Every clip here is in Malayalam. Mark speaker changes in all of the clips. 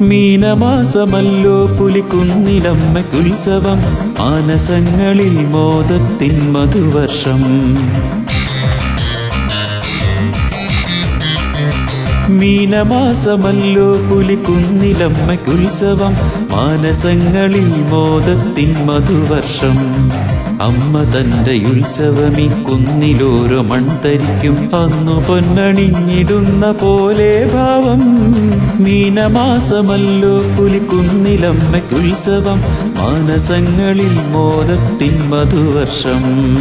Speaker 1: മീനമാസമല്ലോ പുലിക്കുന്നിലമ്മയ്ക്കുത്സവം മാനസങ്ങളിൽ മോദത്തിൻ മധുവർഷം മീനമാസമല്ലോ പുലിക്കുന്നിലമ്മയ്ക്കുത്സവം മാനസങ്ങളിൽ മോദത്തിൻ മധുവർഷം അമ്മ തന്റെ ഉത്സവമീ കുന്നിലോരോ മൺതരിക്കും അന്നു പൊന്നണിഞ്ഞിടുന്ന പോലെ ഭാവം മീനമാസമല്ലോ പുലിക്കുന്നിലമ്മയ്ക്കുത്സവം മാനസങ്ങളിൽ മോദത്തിൻ മധുവർഷം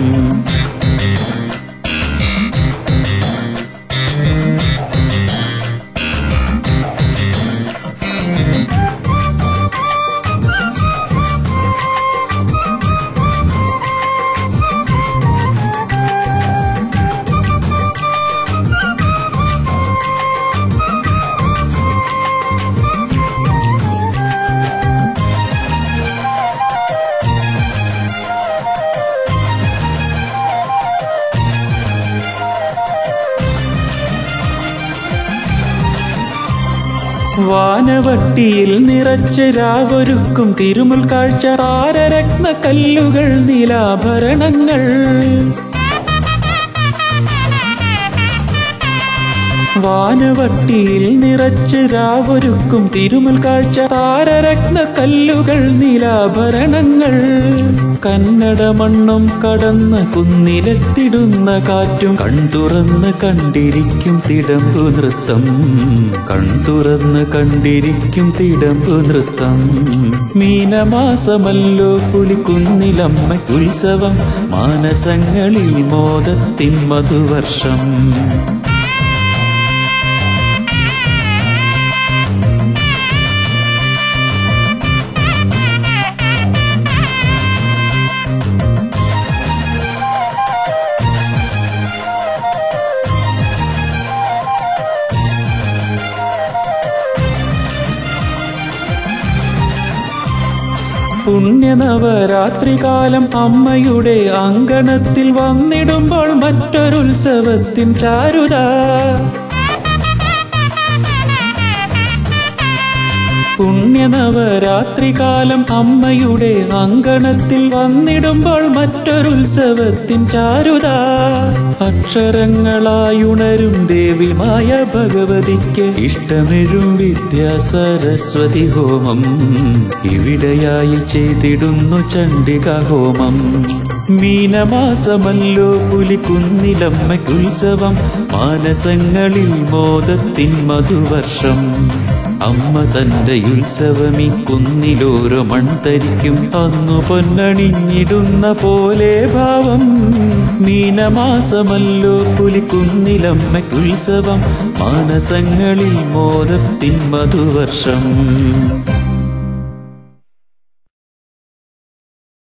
Speaker 1: വാനവട്ടിയിൽ നിറച്ച് രാവൊരുക്കും തിരുമുൽ കാഴ്ച താരരത്ന കല്ലുകൾ നീലാഭരണങ്ങൾ വാനവട്ടിയിൽ നിറച്ച് രാവൊരുക്കും തിരുമുൽ കാഴ്ച താരരത്ന കല്ലുകൾ നീലാഭരണങ്ങൾ കന്നഡ മണ്ണും കടന്ന് കുന്നിലെത്തിടുന്ന കാറ്റും കൺതുറന്ന് കണ്ടിരിക്കും തിടമ്പു നൃത്തം കൺതുറന്ന് കണ്ടിരിക്കും തിടമ്പു നൃത്തം മീനമാസമല്ലോ പുലിക്കുന്നിലമ്മയ്ക്കുത്സവം മാനസങ്ങളിൽ മോദത്തിൻ മധുവർഷം പുണ്യനവരാത്രികാലം അമ്മയുടെ അങ്കണത്തിൽ വന്നിടുമ്പോൾ മറ്റൊരുത്സവത്തിൻ ചാരുത പുണ്യനവരാത്രികാലം അമ്മയുടെ അങ്കണത്തിൽ വന്നിടുമ്പോൾ മറ്റൊരുത്സവത്തിൻ ചാരുത അക്ഷരങ്ങളായുണരും ദേവിമായ ഭഗവതിക്ക് ഇഷ്ടമെഴും വിദ്യാ സരസ്വതി ഹോമം ഇവിടെയായി ചെയ്തിടുന്നു ചണ്ഡിക ഹോമം മീനമാസമല്ലോ പുലിക്കുന്നിലമ്മയ്ക്കുത്സവം മാനസങ്ങളിൽ മോദത്തിൻ മധുവർഷം അമ്മ തന്റെ ഉത്സവമീ കുന്നിലോരോ മൺതരിക്കും അന്നു പൊന്നണിഞ്ഞിടുന്ന പോലെ ഭാവം മീനമാസമല്ലോ പുലിക്കുന്നിലമ്മയ്ക്കുത്സവം മാനസങ്ങളിൽ മോദത്തിൻ മധുവർഷം